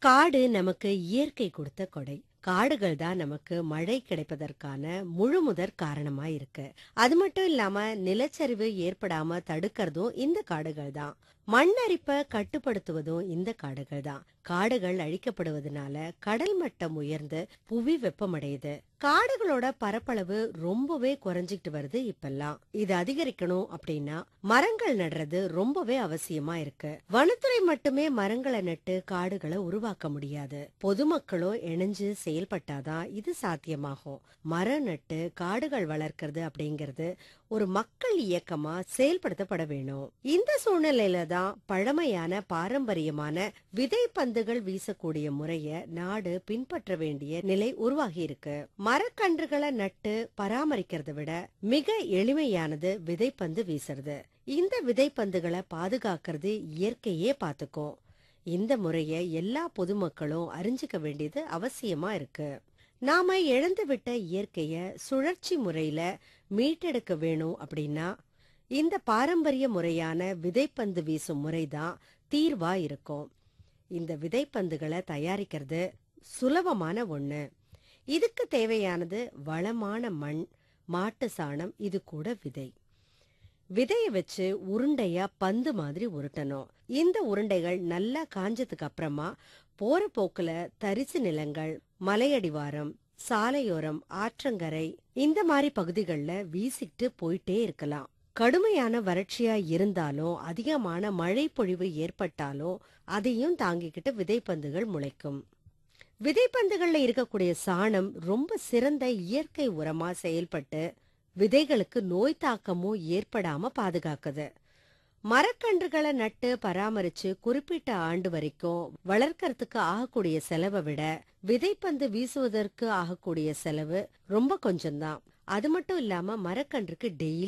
காடு நமக்கு இயற்கை கொடுத்த கொடை காடுகள் தான் நமக்கு மழை கிடைப்பதற்கான முழுமுதற் காரணமா இருக்கு அது மட்டும் இல்லாம நிலச்சரிவு ஏற்படாம தடுக்கிறதும் இந்த காடுகள் தான் மண்ணரிப்ப கட்டுப்படுத்துவதும் இந்த காடுகள் தான் காடுகள் அழிக்கப்படுவதனால கடல் மட்டம் உயர்ந்து புவி வெப்பமடையுது காடுகளோட பரப்பளவு ரொம்பவே குறைஞ்சிட்டு வருது இப்பெல்லாம் இது அதிகரிக்கணும் அப்படின்னா மரங்கள் நடுறது ரொம்பவே அவசியமா இருக்கு வனத்துறை மட்டுமே மரங்களை நட்டு காடுகளை உருவாக்க முடியாது பொதுமக்களும் இணைஞ்சு செயல்பட்டாதான் இது சாத்தியமாகும் மரம் நட்டு காடுகள் வளர்க்கறது அப்படிங்கிறது ஒரு மக்கள் இயக்கமா செயல்படுத்தப்பட வேணும் இந்த சூழ்நிலையில தான் பழமையான பாரம்பரியமான விதை பந்துகள் வீசக்கூடிய முறைய நாடு பின்பற்ற வேண்டிய நிலை உருவாகி இருக்கு மரக்கன்றுகளை நட்டு பராமரிக்கிறத விட மிக எளிமையானது விதைப்பந்து வீசுறது இந்த விதைப்பந்துகளை பாதுகாக்கிறது இயற்கையே பாத்துக்கும் இந்த முறைய எல்லா பொதுமக்களும் அறிஞ்சுக்க வேண்டியது அவசியமா இருக்கு நாம இழந்து விட்ட இயற்கைய சுழற்சி முறையில மீட்டெடுக்க வேணும் அப்படின்னா இந்த பாரம்பரிய முறையான விதைப்பந்து வீசும் முறைதான் தீர்வா இருக்கும் இந்த விதைப்பந்துகளை தயாரிக்கிறது சுலபமான ஒண்ணு இதுக்கு தேவையானது வளமான மண் மாட்டு சாணம் இது கூட விதை விதைய வச்சு உருண்டையா பந்து மாதிரி உருட்டணும் இந்த உருண்டைகள் நல்லா காஞ்சதுக்கு அப்புறமா போற போக்குல தரிசு நிலங்கள் மலையடிவாரம் சாலையோரம் ஆற்றங்கரை இந்த மாதிரி பகுதிகள்ல வீசிட்டு போயிட்டே இருக்கலாம் கடுமையான வறட்சியா இருந்தாலும் அதிகமான மழை பொழிவு ஏற்பட்டாலும் அதையும் தாங்கிக்கிட்டு விதைப்பந்துகள் முளைக்கும் விதைப்பந்துகள்ல இருக்கக்கூடிய சாணம் ரொம்ப சிறந்த இயற்கை உரமா செயல்பட்டு விதைகளுக்கு நோய் தாக்கமும் ஏற்படாம பாதுகாக்குது மரக்கன்றுகளை நட்டு பராமரிச்சு குறிப்பிட்ட ஆண்டு வரைக்கும் வளர்க்கறதுக்கு ஆகக்கூடிய செலவை விட விதைப்பந்து வீசுவதற்கு ஆகக்கூடிய செலவு ரொம்ப கொஞ்சம்தான் அது மட்டும் இல்லாம மரக்கன்றுக்கு டெய்லி